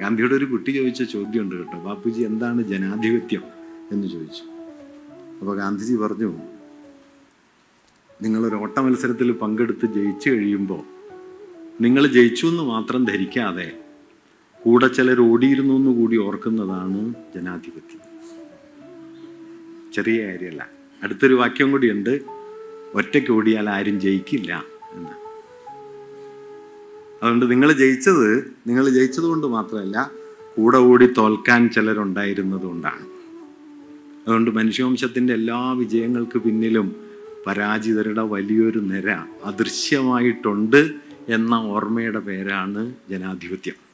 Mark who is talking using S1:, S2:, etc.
S1: ഗാന്ധിയുടെ ഒരു കുട്ടി ചോദിച്ച ചോദ്യമുണ്ട് കേട്ടോ ബാപ്പുജി എന്താണ് ജനാധിപത്യം എന്ന് ചോദിച്ചു അപ്പോൾ ഗാന്ധിജി പറഞ്ഞു നിങ്ങളൊരു ഓട്ട മത്സരത്തിൽ പങ്കെടുത്ത് ജയിച്ചു കഴിയുമ്പോൾ നിങ്ങൾ ജയിച്ചു എന്ന് മാത്രം ധരിക്കാതെ കൂടെ ചിലർ ഓടിയിരുന്നു എന്ന് കൂടി ഓർക്കുന്നതാണ് ജനാധിപത്യം ചെറിയ കാര്യമല്ല അടുത്തൊരു വാക്യം കൂടിയുണ്ട് ഒറ്റയ്ക്ക് ഓടിയാൽ ആരും ജയിക്കില്ല എന്ന് അതുകൊണ്ട് നിങ്ങൾ ജയിച്ചത് നിങ്ങൾ ജയിച്ചത് കൊണ്ട് മാത്രമല്ല കൂടെ ഓടി തോൽക്കാൻ ചിലരുണ്ടായിരുന്നത് കൊണ്ടാണ് അതുകൊണ്ട് മനുഷ്യവംശത്തിൻ്റെ എല്ലാ വിജയങ്ങൾക്ക് പിന്നിലും പരാജിതരുടെ വലിയൊരു നിര അദൃശ്യമായിട്ടുണ്ട് എന്ന ഓർമ്മയുടെ പേരാണ് ജനാധിപത്യം